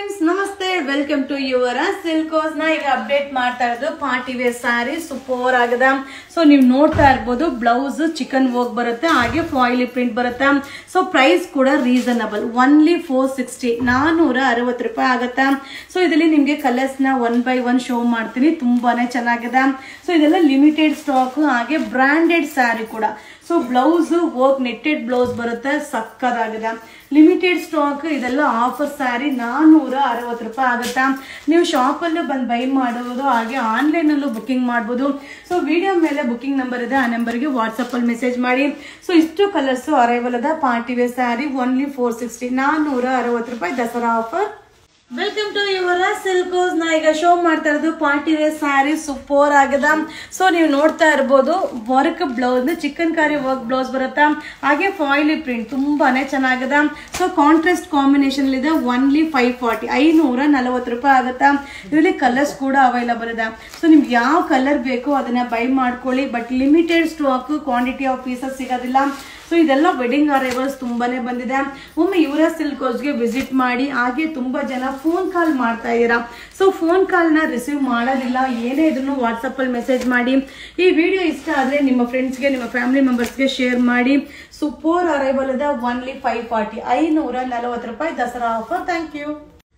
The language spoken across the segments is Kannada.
ಫ್ರೆಂಡ್ಸ್ ನಮಸ್ತೆ ವೆಲ್ಕಮ್ ಟು ಯುವರ ಸಿಲ್ಕೋಸ್ ನ ಈಗ ಅಪ್ಡೇಟ್ ಮಾಡ್ತಾ ಇರೋದು ಪಾರ್ಟಿ ವೇರ್ ಸ್ಯಾರಿ ಸೂಪರ್ ಆಗದ ಸೊ ನೀವು ನೋಡ್ತಾ ಇರ್ಬೋದು ಬ್ಲೌಸ್ ಚಿಕನ್ ವರ್ಕ್ ಬರುತ್ತೆ ಹಾಗೆ ಫಾಯಿಲಿ ಪ್ರಿಂಟ್ ಬರುತ್ತೆ ಸೊ ಪ್ರೈಸ್ ಕೂಡ ರೀಸನಬಲ್ ಒನ್ಲಿ ಫೋರ್ ಸಿಕ್ಸ್ಟಿ ನಾನೂರ ಅರವತ್ತು ರೂಪಾಯಿ ಆಗುತ್ತಾ ಸೊ ಇದರಲ್ಲಿ ನಿಮಗೆ ಕಲರ್ಸ್ ನ ಒನ್ ಬೈ ಒನ್ ಶೋ ಮಾಡ್ತೀನಿ ತುಂಬಾನೇ ಚೆನ್ನಾಗಿದೆ ಸೊ ಇದೆಲ್ಲ ಲಿಮಿಟೆಡ್ ಸ್ಟಾಕ್ ಹಾಗೆ ಬ್ರಾಂಡೆಡ್ ಸ್ಯಾರಿ ಕೂಡ so blouse work netted blouse ಬರುತ್ತೆ ಸಕ್ಕದಾಗಿದೆ ಲಿಮಿಟೆಡ್ ಸ್ಟಾಕ್ ಇದೆಲ್ಲ ಆಫರ್ ಸ್ಯಾರಿ ನಾನ್ನೂರ ಅರವತ್ತು ರೂಪಾಯಿ ಆಗುತ್ತಾ ನೀವು ಶಾಪಲ್ಲೂ ಬಂದು ಬೈ ಮಾಡಬಹುದು ಹಾಗೆ ಆನ್ಲೈನಲ್ಲೂ ಬುಕಿಂಗ್ ಮಾಡ್ಬೋದು ಸೊ ವಿಡಿಯೋ ಮೇಲೆ ಬುಕಿಂಗ್ ನಂಬರ್ ಇದೆ ಆ ನಂಬರ್ಗೆ ವಾಟ್ಸಪ್ಪಲ್ಲಿ ಮೆಸೇಜ್ ಮಾಡಿ ಸೊ ಇಷ್ಟು ಕಲರ್ಸು ಅರೈವಲ್ ಅದ party wear saree only four sixty ನಾನ್ನೂರ ಅರವತ್ತು ರೂಪಾಯಿ Dasara offer welcome to your Silkos ನಾ ಈಗ ಶೋ ಮಾಡ್ತಾ ಇರೋದು ಪಾರ್ಟಿ ವೇರ್ ಸ್ಯಾರಿ ಸೂಪರ್ ಆಗದ ಸೊ ನೀವು ನೋಡ್ತಾ ಇರ್ಬೋದು work blouse chikankari work blouse ಬರುತ್ತಾ ಹಾಗೆ ಫಾಯಿಲಿ ಪ್ರಿಂಟ್ ತುಂಬಾನೇ ಚೆನ್ನಾಗದ ಸೊ ಕಾಂಟ್ರಾಸ್ಟ್ ಕಾಂಬಿನೇಷನ್ ಇದೆ ಒನ್ಲಿ ಫೈವ್ ಫಾರ್ಟಿ ಐನೂರ ನಲವತ್ತು ರೂಪಾಯಿ ಆಗುತ್ತಾ ಇದರಲ್ಲಿ ಕಲರ್ಸ್ ಕೂಡ ಅವೈಲಬಲ್ ಇದೆ ಸೊ ನಿಮ್ಗೆ ಯಾವ ಕಲರ್ ಬೇಕೋ ಅದನ್ನ ಬೈ ಮಾಡ್ಕೊಳ್ಳಿ but limited stock quantity of pieces ಸಿಗೋದಿಲ್ಲ ಸೊ ಇದೆಲ್ಲ ವೆಡ್ಡಿಂಗ್ ಅರೈವಲ್ಸ್ ತುಂಬಾನೇ ಬಂದಿದೆ ಒಮ್ಮೆ ಯುವರ ಸಿಲ್ಕೋಸ್ಗೆ ವಿಸಿಟ್ ಮಾಡಿ ಹಾಗೆ ತುಂಬಾ ಜನ ಫೋನ್ ಕಾಲ್ ಮಾಡ್ತಾ ಇದ್ದೀರಾ ಸೊ ಫೋನ್ ಕಾಲ್ನ ರಿಸೀವ್ ಮಾಡೋದಿಲ್ಲ ಏನೇ ಇದನ್ನು ವಾಟ್ಸಪ್ಪಲ್ಲಿ ಮೆಸೇಜ್ ಮಾಡಿ ಈ ವಿಡಿಯೋ ಇಷ್ಟ ಆದರೆ ನಿಮ್ಮ ಫ್ರೆಂಡ್ಸ್ಗೆ ನಿಮ್ಮ ಫ್ಯಾಮಿಲಿ ಮೆಂಬರ್ಸ್ಗೆ ಶೇರ್ ಮಾಡಿ ಸೂಪರ್ ಅರೈವಲ್ ಇದೆ ಒನ್ಲಿ ಫೈವ್ ಫಾರ್ಟಿ ಐನೂರ ನಲವತ್ತು ರೂಪಾಯಿ Dasara offer thank you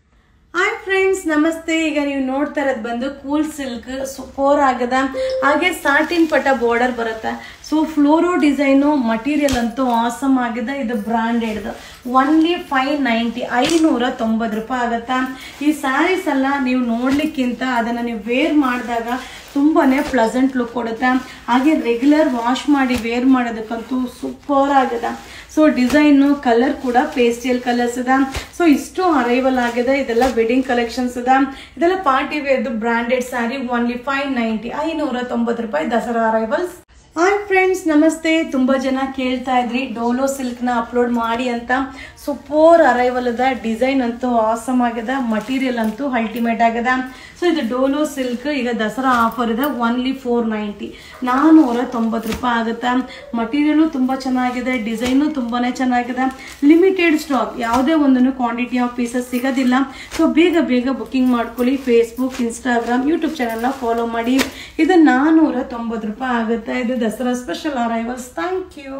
hi friends ನಮಸ್ತೆ ಈಗ ನೀವು ನೋಡ್ತಾ ಇರೋದು ಬಂದು ಕೂಲ್ ಸಿಲ್ಕ್ ಸೂಪರ್ ಆಗದ ಹಾಗೆ ಸಾಟಿನ್ ಪಟ ಬಾರ್ಡರ್ ಬರುತ್ತೆ ಸೊ ಫ್ಲೋರೋ ಡಿಸೈನು ಮಟೀರಿಯಲ್ ಅಂತೂ ಆಸಮ್ ಆಗಿದೆ ಇದು ಬ್ರಾಂಡೆಡ್ ಒನ್ಲಿ ಫೈವ್ ನೈಂಟಿ ಐನೂರ ತೊಂಬತ್ತು ರೂಪಾಯಿ ಆಗುತ್ತಾ ಈ ಸ್ಯಾರೀಸ್ ಎಲ್ಲ ನೀವು ನೋಡ್ಲಿಕ್ಕಿಂತ ಅದನ್ನು ನೀವು ವೇರ್ ಮಾಡಿದಾಗ ತುಂಬಾನೇ ಪ್ಲಸೆಂಟ್ ಲುಕ್ ಕೊಡುತ್ತೆ ಹಾಗೆ ರೆಗ್ಯುಲರ್ ವಾಶ್ ಮಾಡಿ ವೇರ್ ಮಾಡೋದಕ್ಕಂತೂ ಸೂಪರ್ ಆಗಿದೆ ಸೊ ಡಿಸೈನು ಕಲರ್ ಕೂಡ ಪೇಸ್ಟಿಯಲ್ ಕಲರ್ಸ್ ಇದೆ ಸೊ ಇಷ್ಟು ಅರೈವಲ್ ಆಗಿದೆ ಇದೆಲ್ಲ ವೆಡ್ಡಿಂಗ್ ಕಲೆಕ್ಷನ್ಸ್ ಇದೆ ಇದೆಲ್ಲ ಪಾರ್ಟಿ ವೇರ್ದು branded saree only five ninety ಐನೂರ ತೊಂಬತ್ತು ರೂಪಾಯಿ ದಸರಾ ಅರೈವಲ್ಸ್ ಹಾಯ್ ಫ್ರೆಂಡ್ಸ್ ನಮಸ್ತೆ ತುಂಬಾ ಜನ ಕೇಳ್ತಾ ಇದ್ರಿ ಡೋಲೋ ಸಿಲ್ಕ್ ನ ಅಪ್ಲೋಡ್ ಮಾಡಿ ಅಂತ ಸೂಪರ್ ಅರೈವಲ್ ಅದ ಡಿಸೈನ್ ಅಂತೂ ಆಸಮ್ ಆಗಿದೆ ಮಟೀರಿಯಲ್ ಅಂತೂ ಅಲ್ಟಿಮೇಟ್ ಆಗಿದೆ ಸೊ ಇದು ಡೋಲೋ ಸಿಲ್ಕ್ ಈಗ ದಸರಾ ಆಫರ್ ಇದೆ ಒನ್ಲಿ ಫೋರ್ ನೈಂಟಿ ನಾನ್ನೂರ ತೊಂಬತ್ತು ರೂಪಾಯಿ ಆಗುತ್ತೆ ಮಟೀರಿಯಲು ತುಂಬಾ ಚೆನ್ನಾಗಿದೆ ಡಿಸೈನು ತುಂಬಾನೇ ಚೆನ್ನಾಗಿದೆ ಲಿಮಿಟೆಡ್ ಸ್ಟಾಕ್ ಯಾವುದೇ ಒಂದನ್ನು ಕ್ವಾಂಟಿಟಿ ಆಫ್ ಪೀಸಸ್ ಸಿಗೋದಿಲ್ಲ ಸೊ ಬೇಗ ಬೇಗ ಬುಕಿಂಗ್ ಮಾಡ್ಕೊಳ್ಳಿ ಫೇಸ್ಬುಕ್ ಇನ್ಸ್ಟಾಗ್ರಾಮ್ ಯೂಟ್ಯೂಬ್ ಚಾನೆಲ್ನ ಫಾಲೋ ಮಾಡಿ ಇದು ನಾನ್ನೂರ ತೊಂಬತ್ತು ರೂಪಾಯಿ ಆಗುತ್ತೆ ಇದು Dasara special arrivals thank you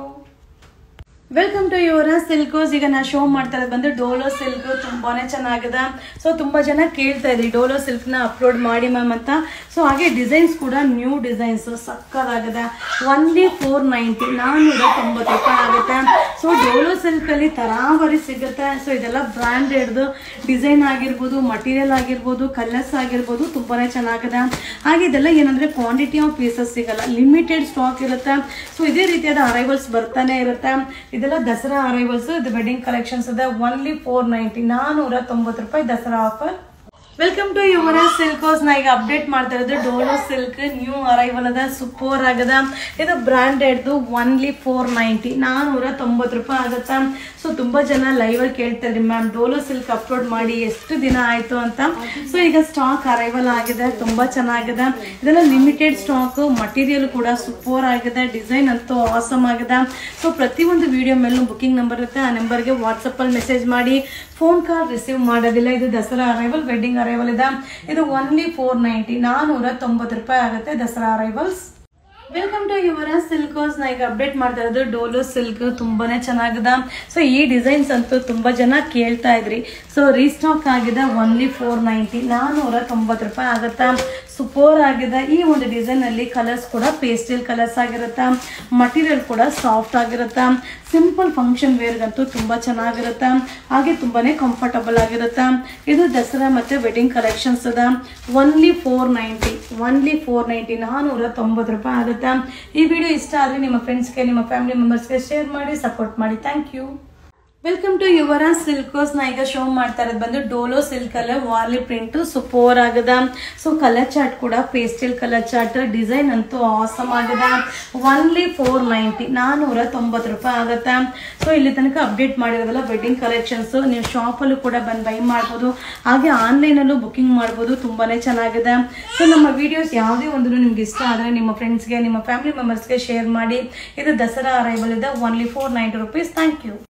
welcome to your Silkos ಈಗ ನಾ ಶೋ ಮಾಡ್ತಾ ಇರೋದು ಬಂದು ಡೋಲೋ ಸಿಲ್ಕ್ ತುಂಬಾನೇ ಚೆನ್ನಾಗಿದೆ ಸೊ ತುಂಬಾ ಜನ ಕೇಳ್ತಾ ಇದ್ರಿ ಡೋಲೋ ಸಿಲ್ಕ್ ನ ಅಪ್ಲೋಡ್ ಮಾಡಿ ಮ್ಯಾಮ್ ಅಂತ ಸೊ ಹಾಗೆ ಡಿಸೈನ್ಸ್ ಕೂಡ ನ್ಯೂ ಡಿಸೈನ್ಸ್ ಸಕ್ಕದಾಗಿದೆ ಒನ್ಲಿ ಫೋರ್ ನೈಂಟಿ ನಾನ್ನೂರ ತೊಂಬತ್ತು ರೂಪಾಯಿ ಆಗುತ್ತೆ ಸೊ ಡೋಲೋ ಸಿಲ್ಕ್ ಅಲ್ಲಿ ತರಾವರಿ ಸಿಗುತ್ತೆ ಸೊ ಇದೆಲ್ಲ ಬ್ರಾಂಡೆಡ್ದು ಡಿಸೈನ್ ಆಗಿರ್ಬೋದು ಮಟೀರಿಯಲ್ ಆಗಿರ್ಬೋದು ಕಲರ್ಸ್ ಆಗಿರ್ಬೋದು ತುಂಬಾನೇ ಚೆನ್ನಾಗಿದೆ ಹಾಗೆ ಇದೆಲ್ಲ ಏನಂದ್ರೆ ಕ್ವಾಂಟಿಟಿ ಆಫ್ ಪೀಸಸ್ ಸಿಗಲ್ಲ ಲಿಮಿಟೆಡ್ ಸ್ಟಾಕ್ ಇರುತ್ತೆ ಸೊ ಇದೇ ರೀತಿಯಾದ ಅರೈವಲ್ಸ್ ಬರ್ತಾನೆ ಇರುತ್ತೆ ಇದೆಲ್ಲ ದಸರಾ ಅರೈವಲ್ಸ್ ಇದು ವೆಡ್ಡಿಂಗ್ ಕಲೆಕ್ಷನ್ಸ್ ಇದೆ ಒನ್ಲಿ ಫೋರ್ ನೈಂಟಿ ನಾನೂರ ತೊಂಬತ್ತು ರೂಪಾಯಿ Dasara offer welcome to your Silkos ನಾ ಈಗ ಅಪ್ಡೇಟ್ ಮಾಡ್ತಾ ಇರೋದು ಡೋಲೋ ಸಿಲ್ಕ್ ನ್ಯೂ ಅರೈವಲ್ ಅದ ಸೂಪರ್ ಆಗದ ಇದು ಬ್ರಾಂಡೆಡ್ದು ಒನ್ಲಿ ಫೋರ್ ನೈಂಟಿ ನಾನೂರ ತೊಂಬತ್ತು ರೂಪಾಯಿ ಆಗುತ್ತಾ ಸೊ ತುಂಬಾ ಜನ ಲೈವ್ ಅಲ್ಲಿ ಕೇಳ್ತಾ ಇದ್ರಿ ಮ್ಯಾಮ್ ಡೋಲೋ ಸಿಲ್ಕ್ ಅಪ್ಲೋಡ್ ಮಾಡಿ ಎಷ್ಟು ದಿನ ಆಯ್ತು ಅಂತ ಸೊ ಈಗ ಸ್ಟಾಕ್ ಅರೈವಲ್ ಆಗಿದೆ ತುಂಬಾ ಚೆನ್ನಾಗಿದೆ ಇದೆಲ್ಲ ಲಿಮಿಟೆಡ್ ಸ್ಟಾಕ್ ಮಟೀರಿಯಲ್ ಕೂಡ ಸೂಪರ್ ಆಗಿದೆ ಡಿಸೈನ್ ಅಂತೂ ಆಸಮ್ ಆಗಿದೆ ಸೊ ಪ್ರತಿಯೊಂದು ವಿಡಿಯೋ ಮೇಲೂ ಬುಕಿಂಗ್ ನಂಬರ್ ಇರುತ್ತೆ ಆ ನಂಬರ್ಗೆ ವಾಟ್ಸಪ್ಪಲ್ಲಿ ಮೆಸೇಜ್ ಮಾಡಿ ಫೋನ್ ಕಾಲ್ ರಿಸೀವ್ ಮಾಡೋದಿಲ್ಲ ಇದು ದಸರಾ ಅರೈವಲ್ ವೆಡ್ಡಿಂಗ್ ಅರೈವಲ್ ಇದೆ ಇದು ಒನ್ಲಿ ಫೋರ್ ನೈಂಟಿ ನಾನೂರ ತೊಂಬತ್ತು ರೂಪಾಯಿ ಆಗುತ್ತೆ Dasara arrivals welcome to your Silkos ನಾ ಈಗ ಅಪ್ಡೇಟ್ ಮಾಡ್ತಾ ಇರೋದು ಡೋಲೋ ಸಿಲ್ಕ್ ತುಂಬಾನೇ ಚೆನ್ನಾಗಿದೆ ಸೊ ಈ ಡಿಸೈನ್ಸ್ ಅಂತೂ ತುಂಬಾ ಜನ ಕೇಳ್ತಾ ಇದ್ರಿ ಸೊ ರೀಸ್ಟಾಕ್ ಆಗಿದೆ ಒನ್ಲಿ ಫೋರ್ ನೈಂಟಿ ನಾನೂರ ತೊಂಬತ್ತು ರೂಪಾಯಿ ಆಗುತ್ತಾ ಸೂಪರ್ ಆಗಿದೆ ಈ ಒಂದು ಡಿಸೈನ್ ಅಲ್ಲಿ ಕಲರ್ಸ್ ಕೂಡ ಪೇಸ್ಟಲ್ ಕಲರ್ಸ್ ಆಗಿರುತ್ತೆ ಮಟೀರಿಯಲ್ ಕೂಡ ಸಾಫ್ಟ್ ಆಗಿರುತ್ತೆ ಸಿಂಪಲ್ ಫಂಕ್ಷನ್ ವೇರ್ಗಂತೂ ತುಂಬಾ ಚೆನ್ನಾಗಿರುತ್ತೆ ಹಾಗೆ ತುಂಬಾನೇ ಕಂಫರ್ಟಬಲ್ ಆಗಿರುತ್ತೆ ಇದು ದಸರಾ ಮತ್ತೆ ವೆಡ್ಡಿಂಗ್ ಕಲೆಕ್ಷನ್ಸ್ ಅದ only four ninety only four ninety ನಾನೂರ ತೊಂಬತ್ತು ರೂಪಾಯಿ ಆಗುತ್ತೆ ಈ ವಿಡಿಯೋ ಇಷ್ಟ ಆದರೆ ನಿಮ್ಮ ಫ್ರೆಂಡ್ಸ್ಗೆ ನಿಮ್ಮ ಫ್ಯಾಮಿಲಿ ಮೆಂಬರ್ಸ್ಗೆ ಶೇರ್ ಮಾಡಿ ಸಪೋರ್ಟ್ ಮಾಡಿ thank you welcome to your Silkos ನಾ ಈಗ ಶೋ ಮಾಡ್ತಾ ಇರೋದು ಬಂದು ಡೋಲೋ ಸಿಲ್ಕ್ ಅಲ್ಲೇ ವಾರ್ಲಿ ಪ್ರಿಂಟ್ ಸೂಪರ್ ಆಗದ ಸೊ ಕಲರ್ ಚಾರ್ಟ್ ಕೂಡ ಪೇಸ್ಟಲ್ ಕಲರ್ ಚಾರ್ಟ್ ಡಿಸೈನ್ ಅಂತೂ ಆಸಮ್ ಆಗದ ಒನ್ಲಿ ಫೋರ್ ನೈಂಟಿ ನಾನೂರ ತೊಂಬತ್ತು ರೂಪಾಯಿ ಆಗುತ್ತೆ ಸೊ ಇಲ್ಲಿ ತನಕ ಅಪ್ಡೇಟ್ ಮಾಡಿರೋದಲ್ಲ ವೆಡ್ಡಿಂಗ್ ಕಲೆಕ್ಷನ್ಸ್ ನೀವು ಶಾಪಲ್ಲೂ ಕೂಡ ಬಂದು ಬೈ ಮಾಡ್ಬೋದು ಹಾಗೆ ಆನ್ಲೈನಲ್ಲೂ ಬುಕಿಂಗ್ ಮಾಡ್ಬೋದು ತುಂಬಾನೇ ಚೆನ್ನಾಗಿದೆ ಸೊ ನಮ್ಮ ವಿಡಿಯೋಸ್ ಯಾವುದೇ ಒಂದು ನಿಮ್ಗೆ ಇಷ್ಟ ಆದರೆ ನಿಮ್ಮ ಫ್ರೆಂಡ್ಸ್ಗೆ ನಿಮ್ಮ ಫ್ಯಾಮಿಲಿ ಮೆಂಬರ್ಸ್ಗೆ ಶೇರ್ ಮಾಡಿ ಇದು ದಸರಾ ಅರೈವಲ್ ಇದೆ only four ninety rupees thank you